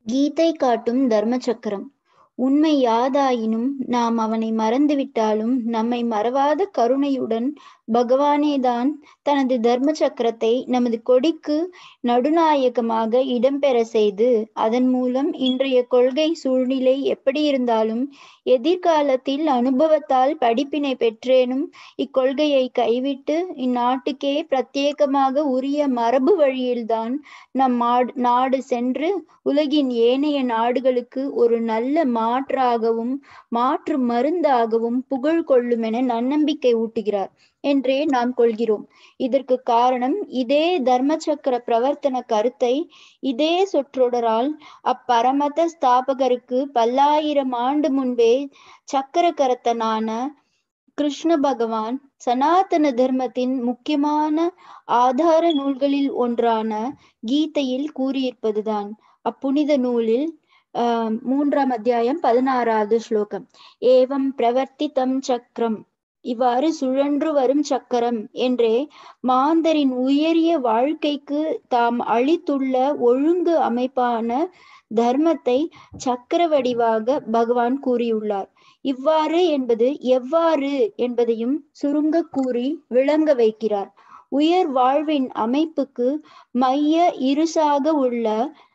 கீதை காட்டும் தர்ம சக்கரம் உண்மை யாதாயினும் நாம் அவனை மறந்துவிட்டாலும் நம்மை மறவாத கருணையுடன் பகவானேதான் தனது தர்ம சக்கரத்தை நமது கொடிக்கு நடுநாயகமாக இடம்பெற செய்து அதன் மூலம் இன்றைய கொள்கை சூழ்நிலை எப்படி இருந்தாலும் எதிர்காலத்தில் அனுபவத்தால் படிப்பினை பெற்றேனும் இக்கொள்கையை கைவிட்டு இந்நாட்டுக்கே பிரத்யேகமாக உரிய மரபு வழியில்தான் நம் நாடு சென்று உலகின் ஏனைய நாடுகளுக்கு ஒரு நல்ல மாற்றாகவும் மாற்று மருந்தாகவும் புகழ் கொள்ளும் என நன்னம்பிக்கை ஊட்டுகிறார் என்றே நாம் கொள்கிறோம் இதற்கு காரணம் இதே தர்ம சக்கர பிரவர்த்தன கருத்தை இதே சொற்றொடரால் அப்பரமத ஸ்தாபகருக்கு பல்லாயிரம் ஆண்டு முன்பே சக்கரகரத்தனான கிருஷ்ண பகவான் சனாதன தர்மத்தின் முக்கியமான ஆதார நூல்களில் ஒன்றான கீதையில் கூறியிருப்பதுதான் அப்புனித நூலில் ஆஹ் மூன்றாம் அத்தியாயம் பதினாறாவது ஸ்லோகம் ஏவம் பிரவர்த்தித்தம் சக்கரம் இவ்வாறு சுழன்று வரும் சக்கரம் என்றே மாந்தரின் உயரிய வாழ்க்கைக்கு தாம் அளித்துள்ள ஒழுங்கு அமைப்பான தர்மத்தை சக்கர வடிவாக பகவான் கூறியுள்ளார் இவ்வாறு என்பது எவ்வாறு என்பதையும் சுருங்க கூறி விளங்க வைக்கிறார் உயர் வாழ்வின் அமைப்புக்கு மைய இருசாக உள்ள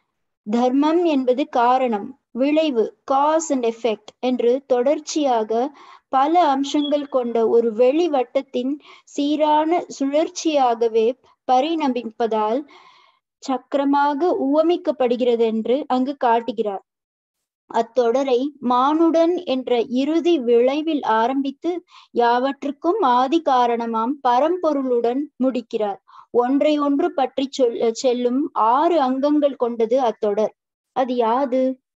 தர்மம் என்பது காரணம் விளைவு காஸ் அண்ட் எஃபெக்ட் என்று தொடர்ச்சியாக பல அம்சங்கள் கொண்ட ஒரு வெளி வட்டத்தின் சீரான சுழற்சியாகவே பரிணமிப்பதால் சக்கரமாக உவமிக்கப்படுகிறது என்று அங்கு காட்டுகிறார் அத்தொடரை மானுடன் என்ற இறுதி விளைவில் ஆரம்பித்து யாவற்றுக்கும் ஆதி காரணமாம் பரம்பொருளுடன் முடிக்கிறார் ஒன்றை ஒன்று பற்றி சொல் செல்லும் ஆறு அங்கங்கள் கொண்டது அத்தொடர் அது யாது